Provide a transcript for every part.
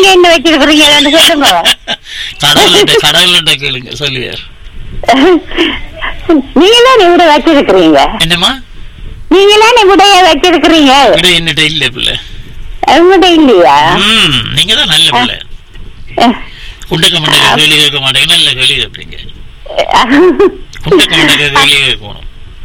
நீங்க என்ன வச்சிருக்கிறீங்கன்னு சொல்லுங்க கடவுள்கிட்ட கடவுள்கிட்ட கேளுங்க சொல்லுவார் நீங்க தான் விட வச்சிருக்கிறீங்க என்னம்மா நீங்க தான் விடைய வச்சிருக்கிறீங்க விட என்னட்ட இல்ல பிள்ளை உங்கள்கிட்ட இல்லையா ம் நீங்க தான் நல்ல பிள்ளை குண்டக்க மண்டக்க கேள்வி கேட்க மாட்டேங்க நல்ல கேள்வி கேட்பீங்க குண்டக்க மண்டக்க கேள்வி கேட்கணும்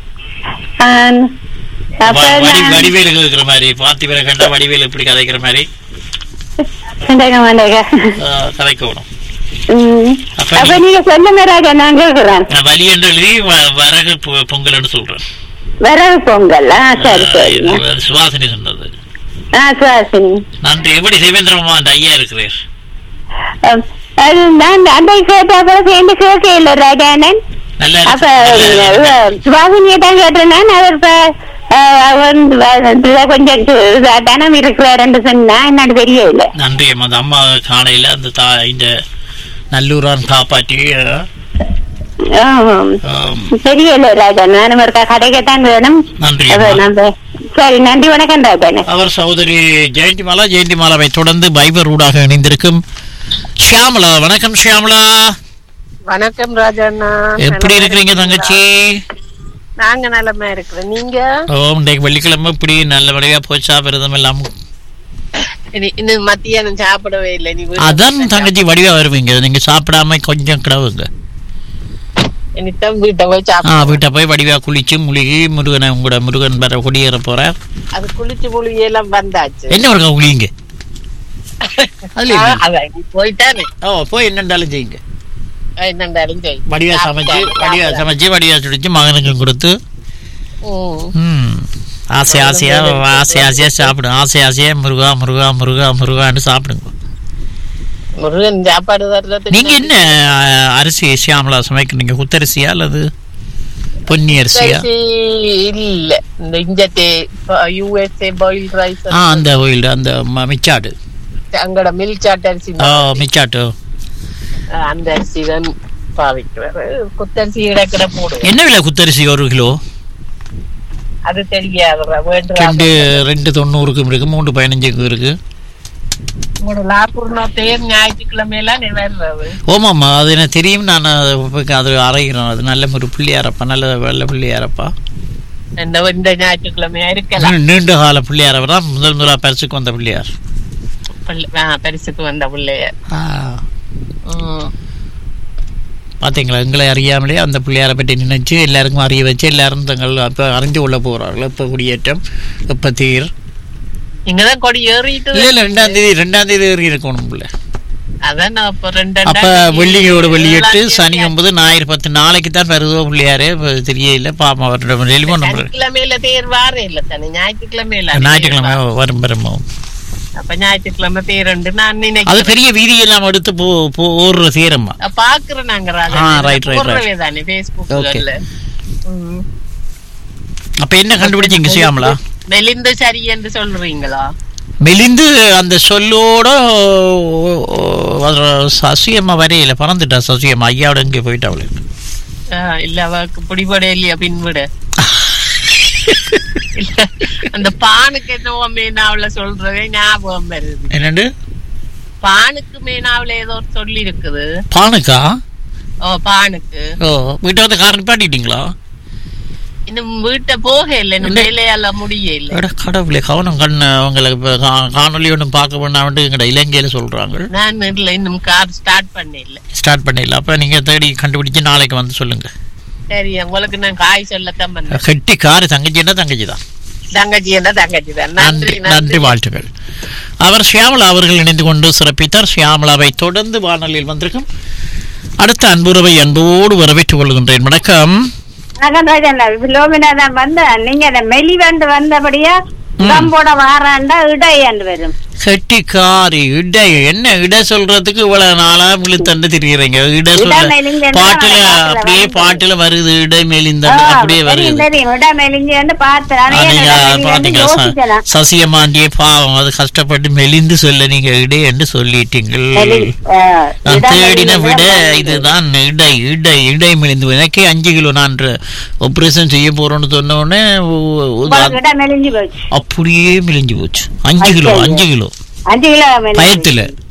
ஆஹ், அப்ப வ- வடி நான் வடிவேலு கேட்கிற மாதிரி பார்த்திபரை கண்டா வடிவேலு எப்படி கதைக்கிற மாதிரி மண்டேக, மண்டேக. ஆ, கதைக்கணும் ம். அப்ப அப்ப நீ- நீங்க சொல்லுங்க ராஜா நான் கேட்கிறேன் நான் வலி என்று எழுதி வ- வரகு பொ- பொங்கல்னு சொல்றேன் வரவு பொங்கல் ஆ சரி ஆ, சரி இது சுவாசினி சொன்னது ஆ சுவாசினி நன்றி எப்படி தேவேந்திரமா அந்த ஐயா இருக்கிறார் அஹ், அது நான் அந்த கேட்ட அப்புறம் சேர்ந்து கேட்க இல்லை ராஜானன் நல்லா அப்ப இருக்கு. நல்லா இருக்கு. சுவாசினியை தான் கேட்டேன் நான் அவர் இப்ப அஹ், அவர் இதுல கொஞ்சம் இது தனம் இருக்கிறாருன்னு சொன்னா என்னன்னு தெரியல நன்றி அம்மா அந்த அம்மா காலையில அந்த தா இந்த நல்லூரான் காப்பாற்றி ஆ, ஆமாம். ஆம், தெரியல ராஜா நானும் இருக்கா கடைக்கத்தான் வேணும் நன்றி அப்ப அம்மா. நம்ம சரி நன்றி வணக்கம் ராஜானே அவர் சகோதரி ஜெயந்திமாலா ஜெயந்திமாலாவை தொடர்ந்து பைபர் ஊடாக இணைந்திருக்கும் ஷியாமலா வணக்கம் ஷியாமலா வணக்கம் ராஜண்ணா எப்படி இருக்கிறீங்க தங்கச்சி நாங்க நலமா இருக்கிறோம் நீங்க ஓ இன்றைக்கு வெள்ளிக்கிழமை இப்படி நல்ல வழியா போச்சா விரதம் எல்லாம் இனி- இன்னும் மத்தியானம் சாப்பிடவே இல்லை நீ வீட்டுல அதான் சாப்பிடு. தங்கச்சி வடிவா வருவீங்க நீங்க சாப்பிடாம கொஞ்சம் கிடவுங்க இனித்தான் வீட்டை போய் ஆ சாப்பிடு வீட்டை போய் வடிவா குளிச்சு முழுகி முருகனை உங்களோட முருகன் வர குடியேற போற அது குளிச்சு முழுகி எல்லாம் வந்தாச்சு என்ன இருக்கா குளிங்க அதுல ஆ, என்ன? அதான் நீ போயிட்டானே ஓ போய் என்னண்டாலும் செய்யுங்க என்னண்டாலும் செய். வடிவா சமைச்சு சாப்பிட்டாலும் வடிவா சாப்பிடாம. சமைச்சு வடிவா சுடிச்சு மகனுக்கு கொடுத்து ம். ம் ஆசை ஆசையா ஆசை ஆசையா சாப்பிடும் ஆசை ஆசையா முருகா முருகா முருகா முருகான்னு சாப்பிடுங்க முருகன் சாப்பாடு தர்றது நீங்க என்ன அஹ், அரிசி சியாமலா சமைக்கிறீங்க குத்தரிசியா அல்லது பொன்னி அரிசியா இல்ல இந்த இஞ்சத்தே யூஎஸ்ஏ பாயில் ரைஸ் ஆ அந்த ஓயில் அந்த ம- மிச்சாடு அங்கட மில்க் சாட் அரிசி ஓ மிச்சாட்டு அந்த அரிசி தான் பாவிக்கிறாரு குத்தரிசி இடக்கிட போடுவோம் என்ன விலை குத்தரிசி ஒரு கிலோ அது தெரியாது ரெண்டு ரெண்டு தொண்ணூறுக்கும் இருக்கு மூணு பதினஞ்சுக்கும் இருக்கு உங்களோட லாப்பூர்னா தேர் ஞாயிற்றுக்கிழமையெல்லாம் நிறைவேறது ஓமாம்மா அது எனக்கு தெரியும் நான் அது போய் அது அரைகிறேன் அது நல்ல ஒரு புள்ளி அரைப்பா நல்ல வெள்ளை புள்ளி அரைப்பா இந்த இந்த ஞாயிற்றுக்கிழமையா இருக்கலாம் நீ- நீண்ட கால பிள்ளையார் தான் முதல் முதலா பரிசுக்கு வந்த பிள்ளையார் பிள்ளை- ஆ, பரிசுக்கு வந்த பிள்ளைய ஆ, ம். பாத்தீங்களா எங்களை அறியாமலே அந்த பிள்ளையாரை பற்றி நினைச்சு எல்லாருக்கும் அறிய வச்சு எல்லாரும் தங்கள் அப்போ அறிஞ்சு கொள்ள போகிறார்கள் இப்போ குடியேற்றம் இப்போ தீர் இங்கதான் கொடி ஏறிட்டு இல்லை இல்லை ரெண்டாம் தேதி ரெண்டாம் தேதி ஏறி இருக்கணும் பிள்ளை அதான் நான் இப்ப ரெண்டு அப்ப வெள்ளியோட வெள்ளியெட்டு சனி ஒன்பது ஞாயிறு பத்து நாளைக்கு தான் வருதோ பிள்ளையாரே இப்ப தெரியல பாப்பா அவரோட டெலிஃபோன் நம்பர் சனிக்கிழமையில தேர் வாரே இல்ல தானே ஞாயிற்றுக்கிழமையில ஞாயிற்றுக்கிழமை வரும் வருமோ அப்ப ஞாயிற்றுக்கிழமை தேருண்டு நான் அது நினைக்கிறேன் பெரிய வீதி எல்லாம் எடுத்து போ போ- ஓடுற சீரம்மா பாக்குறேன் நாங்க ராஜா ஆ, right, right, போடுறவே தானே Okay. பேஸ்புக்ல அப்ப என்ன கண்டுபிடிச்சீங்க சியாமலா மெலிந்து சரி என்று சொல்றீங்களா மெலிந்து அந்த சொல்லோட அது சசியம்மா வரையில பறந்துட்டா சசியம்மா ஐயாவோட இங்கே போயிட்டா அவளு ஆ, இல்ல அவக்கு பிடிபட இல்லையா பின்விட இல்ல, அந்த பானுக்கு என்னவோ மேனாவுல சொல்றதே ஞாபகம் வருது என்னண்டு பானுக்கு மேனாவுல ஏதோ ஒரு சொல்லி இருக்குது பானுக்கா ஓ பானுக்கு ஓ வீட்டை வந்து கார் நிப்பாட்டிட்டீங்களா இன்னும் வீட்டை போக இல்லை இன்னும் என்ன? வேலையால முடிய இல்லை அட கடவுளே கவனம் கண்ணு அவங்களை இப்ப கா- காணொளி ஒன்றும் பார்க்க வேண்டாம்னு எங்கட இலங்கையில சொல்றாங்க நான் இல்ல இன்னும் கார் ஸ்டார்ட் பண்ண இல்லை ஸ்டார்ட் பண்ணிடல அப்ப நீங்க தேடி கண்டுபிடிச்சு நாளைக்கு வந்து சொல்லுங்க சரி உங்களுக்கு நான் காய் சொல்லத்தான் வந்தேன் கெட்டி காரு தங்கச்சின்னா தங்கச்சி தான் தங்கச்சி என்ன தங்கச்சி தான் நன்றி நன்றி நன்றி வாழ்த்துக்கள் அவர் ஷியாமலா அவர்கள் இணைந்து கொண்டு சிறப்பித்தார் ஷியாமலாவை தொடர்ந்து வானொலியில் வந்திருக்கும் அடுத்த அன்புறவை அன்போடு வரவேற்றுக் கொள்கின்றேன் வணக்கம் வணக்கம் ராஜா லோமினா தான் வந்தேன் நீங்க அந்த மெலி வந்து வந்தபடியா உடம்போட வாராண்டா இடையாண்டு வரும் கெட்டிக்காரி இடை என்ன இட சொல்றதுக்கு இவ்வளவு நாளா விழுத்தண்டு திரிகிறீங்க இட சொல்ல மெலிந்தண்டு பாட்டுல பாட்டுல அப்படியே வருது. பாட்டுல வருது இடை ஆ, மெலிந்தண்டு அப்படியே தெரியும் வருது தெரியும் இட மெலிஞ்சு வந்து பார்த்தேன் ஆனா ஆ, நீங்க ஏன் இட மெலிஞ்சு பாத்தீங்க யோசிக்கலாம். சசியமாண்டியே பாவம் அது கஷ்டப்பட்டு மெலிந்து சொல்ல நீங்க இடை என்று சொல்லிட்டீங்கள் மெலி- ஆ, நான் இட தேடின மெலிஞ்சு விட தான் வந்து. இதுதான் இடை இடை இடை மெலிந்து எனக்கே அஞ்சு கிலோ நான் ஆபரேஷன் செய்ய போறோம்னு சொன்ன உடனே ஒ- ஒ- உங்களுக்கு இட மெலிஞ்சு போச்சு அப்படியே மெலிஞ்சு போச்சு அஞ்சு கிலோ ஐயோ. அஞ்சு கிலோ அஞ்சு கிலோ மெலிஞ்சு பயத்துல போச்சு.